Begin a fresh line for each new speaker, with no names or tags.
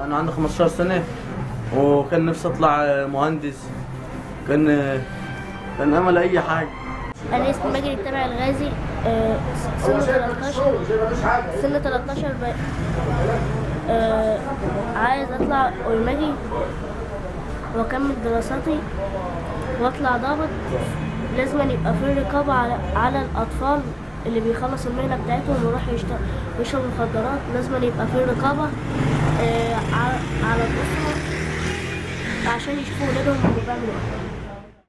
انا عندي 15 سنه وكان نفسي اطلع مهندس كان كان امل اي حاجه
انا اسمي ماجد التابع الغازي آه، سن 13 سن 13 ب... آه، عايز اطلع اولمجي واكمل دراساتي واطلع ضابط لازم يبقى في رقابة على, على الاطفال اللي بيخلص المهنة بتاعتهم ويروح يشتغل يشرب مخدرات لازم يبقى في رقابة آه، على على الأسرة عشان يشوفوا ولادهم بيعملوا ايه